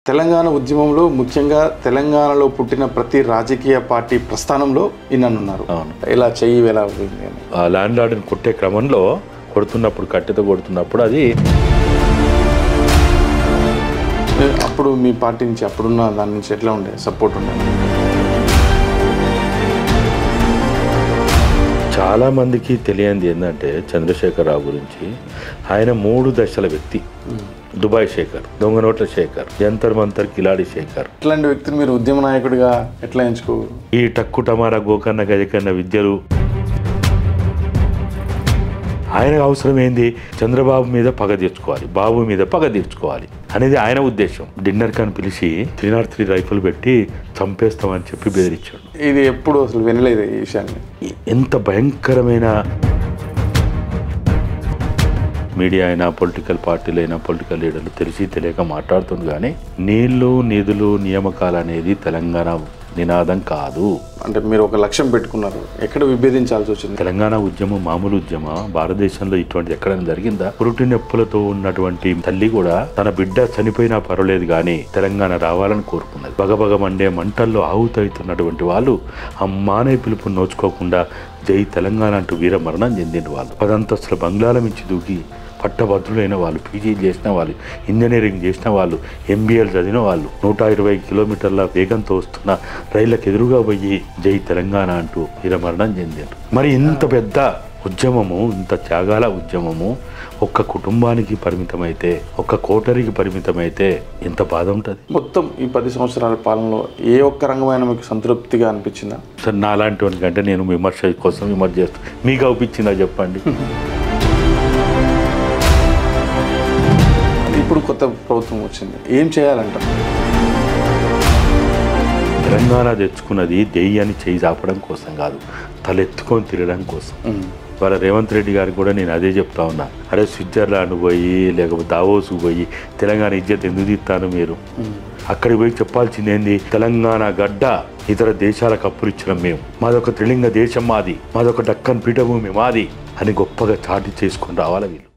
తెలంగాణ ఉద్యమంలో ముఖ్యంగా తెలంగాణలో పుట్టిన ప్రతి రాజకీయ పార్టీ ప్రస్థానంలో ఈయనన్నారు అవును. ఇలా చెయ్యి ఎలా పోయింది అని ఆ ల్యాండ్ లార్డ్ని కొట్టే క్రమంలో కొడుతున్నప్పుడు కట్టెతో కొడుతున్నప్పుడు అది అప్పుడు మీ పార్టీ నుంచి అప్పుడున్న దాని నుంచి ఎట్లా ఉండే సపోర్ట్ ఉండే చాలా మందికి తెలియంది ఏంటంటే చంద్రశేఖరరావు గురించి ఆయన మూడు దశల వ్యక్తి దుబాయ్ శేఖర్ దొంగ నోట్ల శేఖర్ జంతర్ మంతర్ కిలాడి శేఖర్ ఇట్లాంటి వ్యక్తిని మీరు ఉద్యమ నాయకుడిగా ఎట్లా ఎంచుకో ఈ టక్కు టమారా గోకర్ణ గజకర్ణ విద్యలు ఆయన అవసరం ఏంది చంద్రబాబు మీద పగ తీర్చుకోవాలి బాబు మీద పగ తీర్చుకోవాలి అనేది ఆయన ఉద్దేశం డిన్నర్ కని పిలిచి త్రీ నాట్ త్రీ రైఫిల్ పెట్టి చంపేస్తామని చెప్పి బెదిరించాడు ఇది ఎప్పుడు అసలు వినలేదు ఈ విషయాన్ని ఎంత భయంకరమైన మీడియా అయినా పొలిటికల్ పార్టీలు అయినా పొలిటికల్ లీడర్లు తెలిసి తెలియక మాట్లాడుతుంది కానీ నీళ్లు నిధులు నియామకాలు అనేది తెలంగాణ నినాదం కాదు అంటే మీరు ఒక లక్ష్యం పెట్టుకున్నారు ఎక్కడ విభేదించాల్సి వచ్చింది తెలంగాణ ఉద్యమం మామూలు ఉద్యమ భారతదేశంలో ఇటువంటి ఎక్కడైనా జరిగిందా పురుటి నొప్పులతో ఉన్నటువంటి తల్లి కూడా తన బిడ్డ చనిపోయినా పర్వాలేదు కానీ తెలంగాణ రావాలని కోరుకున్నది బగబగ మండే మంటల్లో ఆహుతవుతున్నటువంటి వాళ్ళు అమ్మానే పిలుపు నోచుకోకుండా జై తెలంగాణ అంటూ వీర మరణం చెందిన వాళ్ళు పదంతస్తుల బంగ్లాల మించి దూకి పట్టభద్రులైన వాళ్ళు పీజీ చేసిన వాళ్ళు ఇంజనీరింగ్ చేసిన వాళ్ళు ఎంబీఏలు చదివిన వాళ్ళు నూట ఇరవై కిలోమీటర్ల వేగంతో వస్తున్న రైళ్లకు ఎదురుగా పోయి జై తెలంగాణ అంటూ వీరమరణం చెందారు మరి ఇంత పెద్ద ఉద్యమము ఇంత త్యాగాల ఉద్యమము ఒక్క కుటుంబానికి పరిమితమైతే ఒక్క కోటరికి పరిమితమైతే ఎంత బాధ ఉంటుంది మొత్తం ఈ పది సంవత్సరాల పాలనలో ఏ ఒక్క రంగమైన మీకు సంతృప్తిగా అనిపించిందా సార్ నాలాంటి వానికంటే నేను విమర్శ కోసం విమర్శ చేస్తాను మీకు అవుపించిందా చెప్పండి ఇప్పుడు కొత్త ప్రభుత్వం వచ్చింది ఏం చేయాలంటారు తెలంగాణ తెచ్చుకున్నది దెయ్యాన్ని చేయి చాపడం కోసం కాదు తలెత్తుకొని తిరగడం కోసం వాళ్ళ రేవంత్ రెడ్డి గారికి కూడా నేను అదే చెప్తా ఉన్నా అరే స్విట్జర్లాండ్ పోయి లేకపోతే దావోస్కు పోయి తెలంగాణ ఇజ్జత్ ఎందుకు తీస్తాను మీరు అక్కడికి పోయి చెప్పాల్సింది ఏంది తెలంగాణ గడ్డ ఇతర దేశాలకు అప్పులు ఇచ్చినాం మేము మాదొక త్రిలింగ దేశం మాది మాదొక డక్కన్ పీఠభూమి మాది అని గొప్పగా చాటి చేసుకొని రావాలి వీళ్ళు